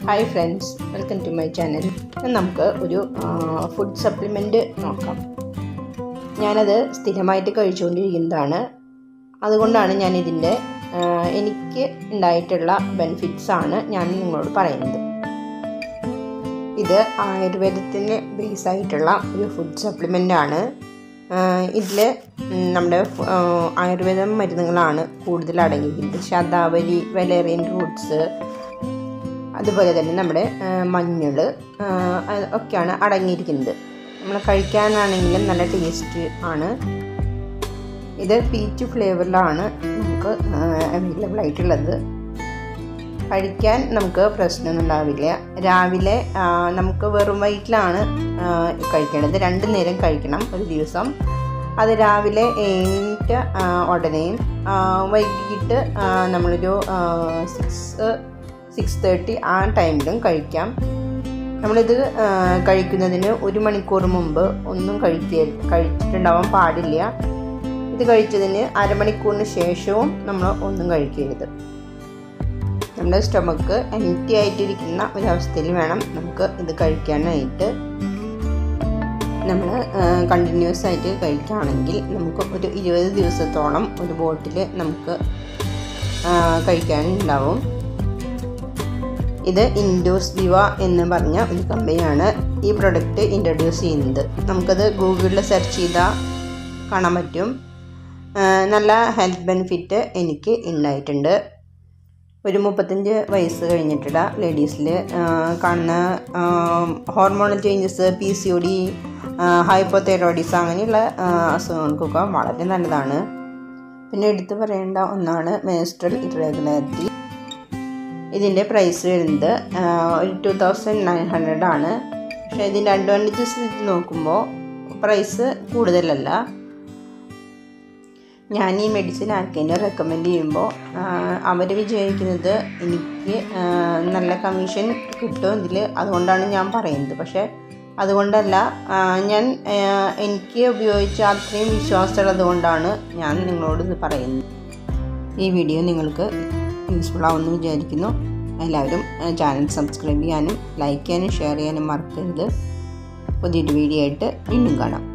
hi friends welcome to my channel നമുക്ക് ഒരു food supplement നോക്കാം ഞാനത് സ്ഥിരമായിട്ട് കഴിച്ചുകൊണ്ടിരിക്കുന്നതാണ് അതുകൊണ്ടാണ് ഞാൻ ഇതിൻ്റെ എനിക്ക് ഉണ്ടായിട്ടുള്ള ബെനിഫിറ്റ്സ് ആണ് ഞാൻ നിങ്ങളോട് പറയുന്നത് ഇത് ആയുർവേദത്തിന് ബേസ് ആയിട്ടുള്ള ഒരു ഫുഡ് സപ്ലിമെൻ്റ് ആണ് ഇതിൽ നമ്മുടെ ആയുർവേദ മരുന്നുകളാണ് കൂടുതൽ അടങ്ങിയിരിക്കുന്നത് ശതാവരി വെലേറിയൻ റൂട്ട്സ് അതുപോലെ തന്നെ നമ്മുടെ മഞ്ഞൾ ഒക്കെയാണ് അടങ്ങിയിരിക്കുന്നത് നമ്മൾ കഴിക്കാനാണെങ്കിലും നല്ല ടേസ്റ്റ് ആണ് ഇത് പീച്ച് ഫ്ലേവറിലാണ് നമുക്ക് അവൈലബിൾ ആയിട്ടുള്ളത് കഴിക്കാൻ നമുക്ക് പ്രശ്നമൊന്നും ഉണ്ടാവില്ല രാവിലെ നമുക്ക് വെറും വയറ്റിലാണ് കഴിക്കേണ്ടത് രണ്ട് നേരം കഴിക്കണം ഒരു ദിവസം അത് രാവിലെ എണീറ്റ ഉടനെയും വൈകിട്ട് നമ്മളൊരു സിക്സ് സിക്സ് തേർട്ടി ആ ടൈമിലും കഴിക്കാം നമ്മളിത് കഴിക്കുന്നതിന് ഒരു മണിക്കൂർ മുമ്പ് ഒന്നും കഴിക്ക കഴിച്ചിട്ടുണ്ടാവാൻ പാടില്ല ഇത് കഴിച്ചതിന് അരമണിക്കൂറിന് ശേഷവും നമ്മൾ ഒന്നും കഴിക്കരുത് നമ്മുടെ സ്റ്റൊമക്ക് എംറ്റി ആയിട്ടിരിക്കുന്ന ഒരവസ്ഥയിൽ വേണം നമുക്ക് ഇത് കഴിക്കാനായിട്ട് നമ്മൾ കണ്ടിന്യൂസ് ആയിട്ട് കഴിക്കുകയാണെങ്കിൽ നമുക്ക് ഒരു ഇരുപത് ദിവസത്തോളം ഒരു ബോട്ടിൽ നമുക്ക് കഴിക്കാനുണ്ടാവും ഇത് ഇൻഡോസ് വിവ എന്ന് പറഞ്ഞ ഒരു കമ്പനിയാണ് ഈ പ്രൊഡക്റ്റ് ഇൻട്രൊഡ്യൂസ് ചെയ്യുന്നത് നമുക്കത് ഗൂഗിളിൽ സെർച്ച് ചെയ്താൽ കാണാൻ പറ്റും നല്ല ഹെൽത്ത് ബെനിഫിറ്റ് എനിക്ക് ഉണ്ടായിട്ടുണ്ട് ഒരു മുപ്പത്തഞ്ച് വയസ്സ് കഴിഞ്ഞിട്ടുള്ള ലേഡീസിൽ കാണുന്ന hormonal changes P C O D hypothyroidism അങ്ങനെയുള്ള അസുഖങ്ങൾക്കൊക്കെ വളരെ നല്ലതാണ് പിന്നെ എടുത്തു പറയേണ്ട ഒന്നാണ് മെൻസ്ട്രൽ ഇറഗുലാരിറ്റി ഇതിൻ്റെ പ്രൈസ് വരുന്നത് ഒരു ടു തൗസൻഡ് നയൻ ഹൺഡ്രഡ് ആണ് പക്ഷേ ഇതിൻ്റെ അഡ്വാൻറ്റേജസ് വെച്ച് നോക്കുമ്പോൾ പ്രൈസ് കൂടുതലല്ല ഞാൻ ഈ മെഡിസിൻ ആർക്കെങ്കിലും റെക്കമെൻഡ് ചെയ്യുമ്പോൾ അവർ വിചാരിക്കുന്നത് എനിക്ക് നല്ല കമ്മീഷൻ കിട്ടും ഇതിൽ അതുകൊണ്ടാണ് ഞാൻ പറയുന്നത് പക്ഷേ അതുകൊണ്ടല്ല ഞാൻ എനിക്ക് ഉപയോഗിച്ച അത്രയും വിശ്വാസമുള്ളത് കൊണ്ടാണ് ഞാൻ നിങ്ങളോട് ഇത് പറയുന്നത് ഈ വീഡിയോ നിങ്ങൾക്ക് യൂസ്ഫുൾ ആവുമെന്ന് വിചാരിക്കുന്നു എല്ലാവരും ചാനൽ സബ്സ്ക്രൈബ് ചെയ്യാനും ലൈക്ക് ചെയ്യാനും ഷെയർ ചെയ്യാനും മറക്കരുത് പുതിയൊരു വീഡിയോ ആയിട്ട് വീണ്ടും കാണാം